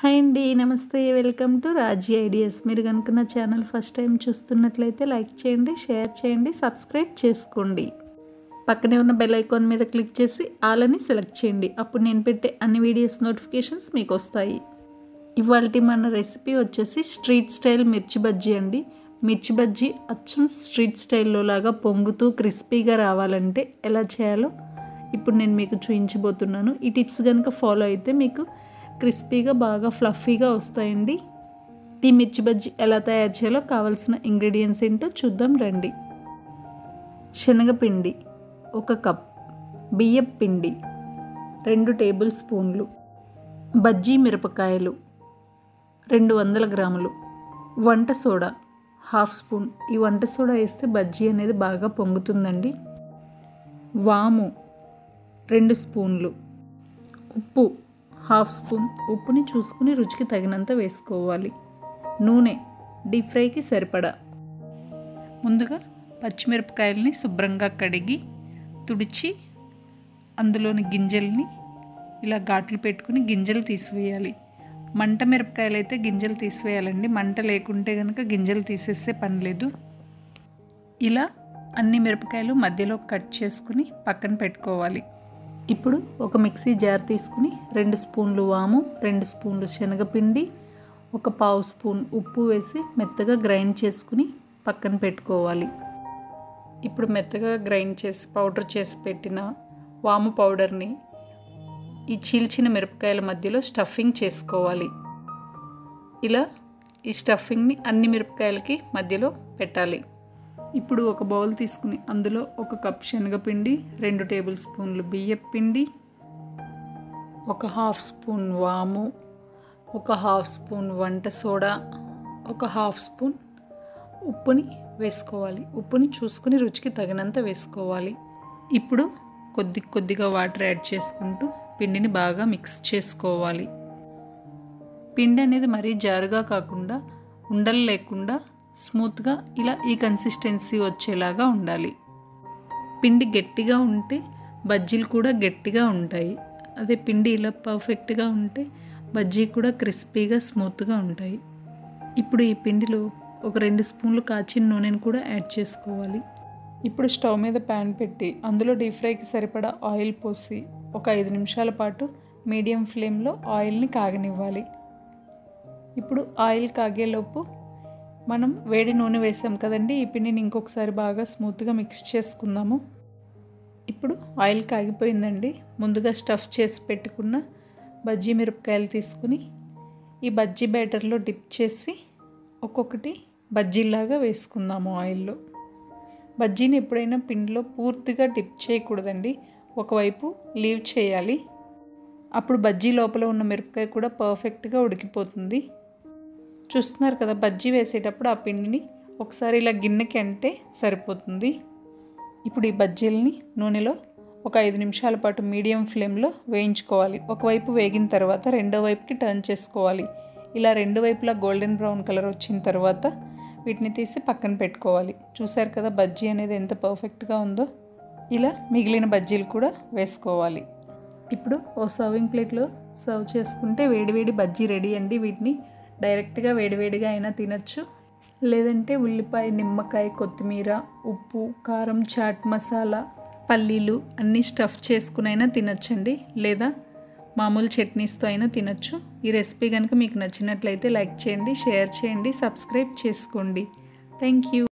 hi అండి నమస్తే welcome to Raji ideas మీరు కనుక నా ఛానల్ ఫస్ట్ టైం చూస్తున్నట్లయితే లైక్ చేయండి షేర్ చేయండి సబ్స్క్రైబ్ చేసుకోండి పక్కనే ఉన్న బెల్ ఐకాన్ మీద క్లిక్ చేసి ఆల్ అని సెలెక్ట్ చేయండి అప్పుడు నేను పెట్టే అన్ని వీడియోస్ నోటిఫికేషన్స్ మీకు వస్తాయి ఇవాళ మన రెసిపీ వచ్చేసి స్ట్రీట్ స్టైల్ మిర్చి బజ్జీ అండి మిర్చి బజ్జీ అచ్చం స్ట్రీట్ స్టైల్లో లాగా పొంగుతూ క్రిస్పీగా రావాలంటే ఎలా చేయాలో ఇప్పుడు నేను మీకు చూపించబోతున్నాను ఈ టిప్స్ కనుక ఫాలో అయితే మీకు క్రిస్పీగా బాగా ఫ్లఫీగా వస్తాయండి ఈ మిర్చి బజ్జీ ఎలా తయారు చేయాలో కావాల్సిన ఇంగ్రీడియంట్స్ ఏంటో చూద్దాం రండి శనగపిండి ఒక కప్ బియ్యం పిండి రెండు టేబుల్ స్పూన్లు బజ్జీ మిరపకాయలు రెండు వందల గ్రాములు వంట సోడా హాఫ్ స్పూన్ ఈ వంట సోడా వేస్తే బజ్జీ అనేది బాగా పొంగుతుందండి వాము రెండు స్పూన్లు ఉప్పు హాఫ్ స్పూన్ ఉప్పుని చూసుకుని రుచికి తగినంత వేసుకోవాలి నూనె డీప్ ఫ్రైకి సరిపడా ముందుగా పచ్చిమిరపకాయలని శుభ్రంగా కడిగి తుడిచి అందులోని గింజల్ని ఇలా ఘాట్లు పెట్టుకుని గింజలు తీసివేయాలి మంట మిరపకాయలు అయితే గింజలు తీసివేయాలండి మంట లేకుంటే కనుక గింజలు తీసేస్తే పని లేదు ఇలా అన్ని మిరపకాయలు మధ్యలో కట్ చేసుకుని పక్కన పెట్టుకోవాలి ఇప్పుడు ఒక మిక్సీ జార్ తీసుకుని రెండు స్పూన్లు వాము రెండు స్పూన్లు శనగపిండి ఒక పావు స్పూన్ ఉప్పు వేసి మెత్తగా గ్రైండ్ చేసుకుని పక్కన పెట్టుకోవాలి ఇప్పుడు మెత్తగా గ్రైండ్ చేసి పౌడర్ చేసి పెట్టిన వాము పౌడర్ని ఈ చీల్చిన మిరపకాయల మధ్యలో స్టఫింగ్ చేసుకోవాలి ఇలా ఈ స్టఫింగ్ని అన్ని మిరపకాయలకి మధ్యలో పెట్టాలి ఇప్పుడు ఒక బౌల్ తీసుకుని అందులో ఒక కప్ శనగపిండి రెండు టేబుల్ స్పూన్లు బియ్యం పిండి ఒక హాఫ్ స్పూన్ వాము ఒక హాఫ్ స్పూన్ వంట సోడా ఒక హాఫ్ స్పూన్ ఉప్పుని వేసుకోవాలి ఉప్పుని చూసుకుని రుచికి తగినంత వేసుకోవాలి ఇప్పుడు కొద్ది కొద్దిగా వాటర్ యాడ్ చేసుకుంటూ పిండిని బాగా మిక్స్ చేసుకోవాలి పిండి అనేది మరీ జారుగా కాకుండా ఉండలు లేకుండా స్మూత్గా ఇలా ఈ కన్సిస్టెన్సీ వచ్చేలాగా ఉండాలి పిండి గట్టిగా ఉంటే బజ్జీలు కూడా గట్టిగా ఉంటాయి అదే పిండి ఇలా పర్ఫెక్ట్గా ఉంటే బజ్జీ కూడా క్రిస్పీగా స్మూత్గా ఉంటాయి ఇప్పుడు ఈ పిండిలో ఒక రెండు స్పూన్లు కాచిన నూనెను కూడా యాడ్ చేసుకోవాలి ఇప్పుడు స్టవ్ మీద ప్యాన్ పెట్టి అందులో డీప్ ఫ్రైకి సరిపడా ఆయిల్ పోసి ఒక ఐదు నిమిషాల పాటు మీడియం ఫ్లేమ్లో ఆయిల్ని కాగనివ్వాలి ఇప్పుడు ఆయిల్ కాగేలోపు మనం వేడి నూనె వేసాం కదండి ఈ పిండిని ఇంకొకసారి బాగా స్మూత్గా మిక్స్ చేసుకుందాము ఇప్పుడు ఆయిల్ కాగిపోయిందండి ముందుగా స్టఫ్ చేసి పెట్టుకున్న బజ్జీ మిరపకాయలు తీసుకుని ఈ బజ్జీ బ్యాటర్లో డిప్ చేసి ఒక్కొక్కటి బజ్జీలాగా వేసుకుందాము ఆయిల్లో బజ్జీని ఎప్పుడైనా పిండిలో పూర్తిగా డిప్ చేయకూడదండి ఒకవైపు లీవ్ చేయాలి అప్పుడు బజ్జీ లోపల ఉన్న మిరపకాయ కూడా పర్ఫెక్ట్గా ఉడికిపోతుంది చూస్తున్నారు కదా బజ్జీ వేసేటప్పుడు ఆ పిండిని ఒకసారి ఇలా గిన్నెకి అంటే సరిపోతుంది ఇప్పుడు ఈ బజ్జీలని నూనెలో ఒక ఐదు నిమిషాల పాటు మీడియం ఫ్లేమ్లో వేయించుకోవాలి ఒకవైపు వేగిన తర్వాత రెండో వైపుకి టర్న్ చేసుకోవాలి ఇలా రెండు వైపులా గోల్డెన్ బ్రౌన్ కలర్ వచ్చిన తర్వాత వీటిని తీసి పక్కన పెట్టుకోవాలి చూసారు కదా బజ్జీ అనేది ఎంత పర్ఫెక్ట్గా ఉందో ఇలా మిగిలిన బజ్జీలు కూడా వేసుకోవాలి ఇప్పుడు ఓ సర్వింగ్ ప్లేట్లో సర్వ్ చేసుకుంటే వేడివేడి బజ్జీ రెడీ అండి వీటిని డైరెక్ట్గా వేడివేడిగా అయినా తినచ్చు లేదంటే ఉల్లిపాయ నిమ్మకాయ కొత్తిమీర ఉప్పు కారం చాట్ మసాలా పల్లీలు అన్నీ స్టఫ్ చేసుకునైనా తినచ్చండి లేదా మామూలు చట్నీస్తో అయినా తినచ్చు ఈ రెసిపీ కనుక మీకు నచ్చినట్లయితే లైక్ చేయండి షేర్ చేయండి సబ్స్క్రైబ్ చేసుకోండి థ్యాంక్ యూ